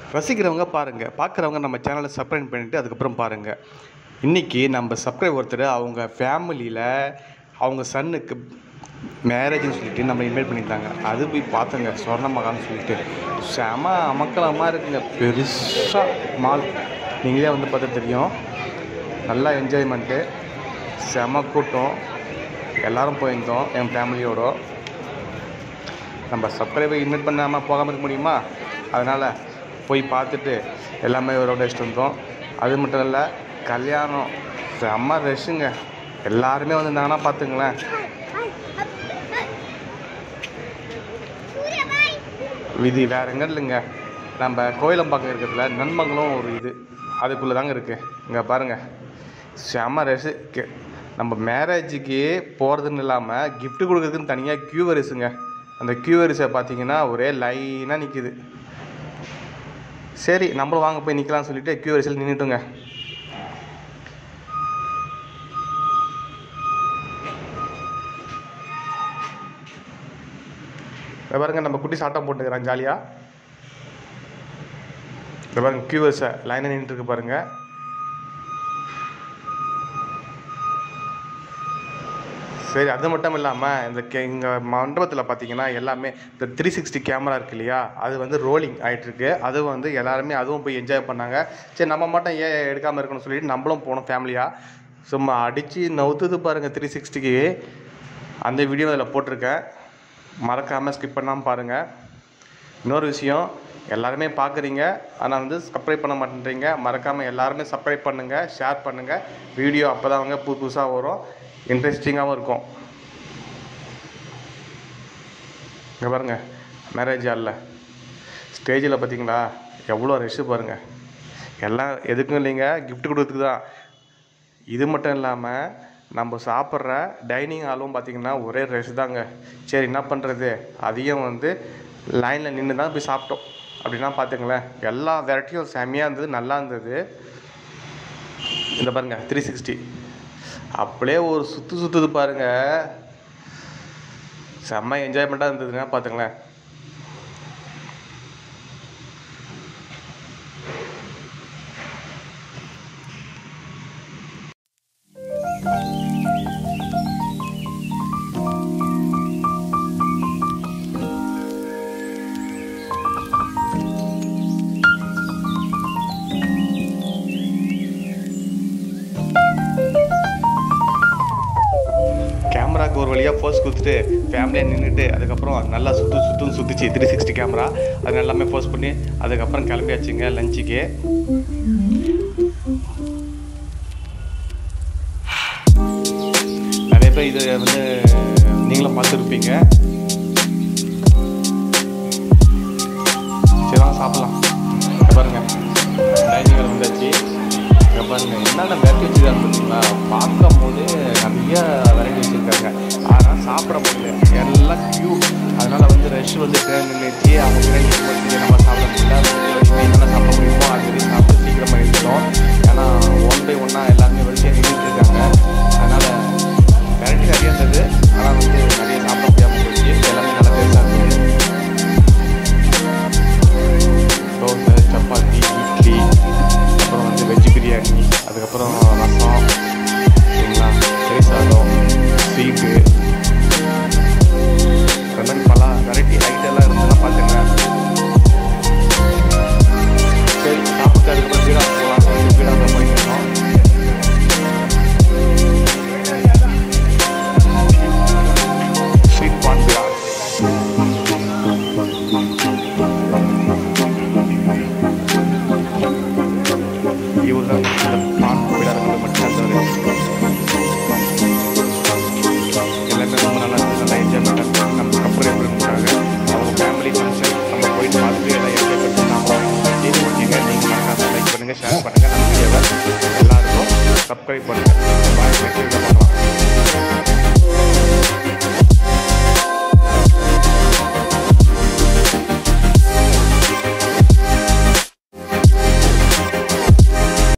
ரசிக்கிறவங்க பாருங்கள் பார்க்குறவங்க நம்ம சேனலை சப்ஸ்கிரைப் பண்ணிவிட்டு அதுக்கப்புறம் பாருங்கள் இன்றைக்கி நம்ம சப்ஸ்கிரைப் ஒருத்தர் அவங்க ஃபேமிலியில் அவங்க சன்னுக்கு மேரேஜ்னு சொல்லிட்டு நம்ம இன்வைட் பண்ணியிருந்தாங்க அது போய் பார்த்தோங்க சொர்ணமகான்னு சொல்லிட்டு செம அமக்கலமாக இருக்குங்க பெருசாக மால் நீங்களே வந்து பார்த்தா தெரியும் நல்லா என்ஜாய்மெண்ட்டு செம கூட்டம் எல்லாரும் போயிருந்தோம் என் ஃபேமிலியோட நம்ம சப்ஸ்கிரைபை இன்வைட் பண்ணாமல் போகாமல் இருக்க முடியுமா அதனால் போய் பார்த்துட்டு எல்லாமே ஒரு அடிச்சுட்டு வந்தோம் அது மட்டும் இல்லை கல்யாணம் செம்ம ரஷ்ஷுங்க எல்லாருமே வந்திருந்தாங்கன்னா பார்த்துங்களேன் விதி வேற எங்கே இல்லைங்க நம்ம கோயிலம்பாக்கம் இருக்கிறதுல நன்மங்கலம் ஒரு இது அதுக்குள்ளே தாங்க இருக்குது இங்கே பாருங்கள் செம்ம ரஷ்ஷு கே- நம்ம மேரேஜுக்கு போகிறதுன்னு இல்லாமல் gift கொடுக்குறதுக்குன்னு தனியாக க்யூ வரிசுங்க அந்த க்யூ வரிசை பார்த்தீங்கன்னா ஒரே லைனாக நிற்கிது சரி நம்மளும் வாங்க போய் நிற்கலாம்னு சொல்லிட்டு க்யூ வரிசையில் நின்றுட்டுங்க இதை பாருங்க நம்ம குட்டி சாட்டம் போட்டுக்கிறான் ஜாலியாக இதை பாருங்க க்யூ வரிசை லைனாக நின்றுட்டு இருக்கு பாருங்க சரி அது மட்டும் இல்லாமல் இந்த கே இங்கே மண்டபத்தில் பார்த்தீங்கன்னா எல்லாமே இந்த த்ரீ சிக்ஸ்டி கேமரா இருக்கு இல்லையா அது வந்து ரோலிங் ஆகிட்டுருக்கு அது வந்து எல்லாருமே அதுவும் போய் என்ஜாய் பண்ணாங்க சரி நம்ம மட்டும் ஏன் எடுக்காமல் இருக்கணும்னு சொல்லிட்டு நம்மளும் போனோம் ஃபேமிலியாக சும்மா அடித்து நவுத்துது பாருங்கள் த்ரீ சிக்ஸ்டிக்கு அந்த வீடியோ அதில் போட்டிருக்கேன் மறக்காமல் ஸ்கிப் பண்ணாமல் பாருங்கள் இன்னொரு விஷயம் எல்லாருமே பார்க்குறீங்க ஆனால் வந்து சப்ஸ்கிரைப் பண்ண மாட்டேன்றீங்க மறக்காமல் எல்லாருமே சப்ஸ்கிரைப் பண்ணுங்கள் ஷேர் பண்ணுங்கள் வீடியோ அப்போ தான் அவங்க புது புதுசாக வரும் இன்ட்ரெஸ்டிங்காகவும் இருக்கும் இங்கே பாருங்கள் மேரேஜ் ஹாலில் ஸ்டேஜில் பார்த்தீங்களா எவ்வளோ ரஷ்ஷு பாருங்கள் எல்லாம் எதுக்கும் இல்லைங்க gift கொடுக்கறதுக்கு தான் இது மட்டும் இல்லாமல் நம்ம சாப்பிட்ற டைனிங் ஹாலும் பார்த்திங்கன்னா ஒரே ரஷ் தாங்க சரி என்ன பண்ணுறது அதையும் வந்து லைனில் நின்று தான் போய் சாப்பிட்டோம் அப்படின்னா பார்த்துங்களேன் எல்லா வெரைட்டியும் செம்மையாக இருந்தது நல்லா இருந்தது இந்த பாருங்க த்ரீ சிக்ஸ்டி அப்படியே ஒரு சுற்று சுற்றுது பாருங்க செம்ம என்ஜாய்மெண்ட்டாக இருந்ததுன்னா பார்த்துங்களேன் கேமராக்கு ஒரு வழியாக போஸ் கொடுத்துட்டு ஃபேமிலியாக நின்றுட்டு அதுக்கப்புறம் நல்லா சுற்று சுற்றுன்னு சுற்றுச்சு த்ரீ சிக்ஸ்டி கேமரா அது எல்லாமே போஸ் பண்ணி அதுக்கப்புறம் கிளம்பியாச்சுங்க லஞ்சுக்கு நிறைய பேர் இது வந்து நீங்களும் பார்த்துருப்பீங்க சரி வாங்க சாப்பிட்லாம் இங்க பாருங்க டைனிங் ஹால் வந்தாச்சு இங்க பாருங்க என்னென்ன வெரைட்டி வச்சுருக்காங்க பார்த்தீங்களா பார்க்கும் போது நிறைய வெரைட்டி வச்சுருக்காங்க ஆனால் சாப்பிட முடியல எல்லாம் க்யூ அதனால வந்து ரஷ் வந்து நின்றுச்சு அவங்க பின்னாடி வந்து நம்ம சாப்பிட முடியல என்னென்ன சாப்பிட முடியுமோ அது வரைக்கும் சாப்பிட்டு சீக்கிரமாக எடுத்துட்டோம் ஏன்னா ஒன் பை ஒன்னாக எல்லாருமே வரிசையாக நின்றுட்டு இருக்காங்க அதனால வெரைட்டி நிறைய இருந்தது ஆனால் வந்து நிறைய சாப்பிட முடியாமல் போச்சு எல்லாமே நல்லா பெருசாக இருந்தது தோசை சப்பாத்தி இட்லி அப்புறம் வந்து வெஜ் பிரியாணி அதுக்கப்புறம் ரசம் சரிங்களா தயிர் சாதம் ஸ்வீட்டு இந்த மாதிரி பல வெரைட்டி ஐட்டம்லாம் இருந்ததுலாம் பார்த்துங்க சரி சாப்பிட்டு அதுக்கப்புறம் வீடா போகலாம் வீடா தான் போயிருக்கோம் ஸ்வீட் பான் விழா இவர் தான் இந்த பான் விழா இருக்கிறது மட்டும் எல்லாமே ரொம்ப நல்லா இருந்தது நல்லா என்ஜாய் பண்ணாங்க நம்ம கப்பல் இருக்காங்க அவங்க ஃபேமிலி ஃபங்க்ஷன் நம்ம போயிட்டு பார்த்துட்டு எல்லாம் என்ஜாய் பண்ணிட்டு நாம இது பண்ணிங்க நீங்கள் மறக்காம லைக் பண்ணுங்கள் ஷேர் பண்ணுங்கள் நம்ம வீடியோவை எல்லாருக்கும் சப்ஸ்கிரைப் பண்ணுங்கள் பாய் நெக்ஸ்ட் வீடியோ பார்க்கலாம்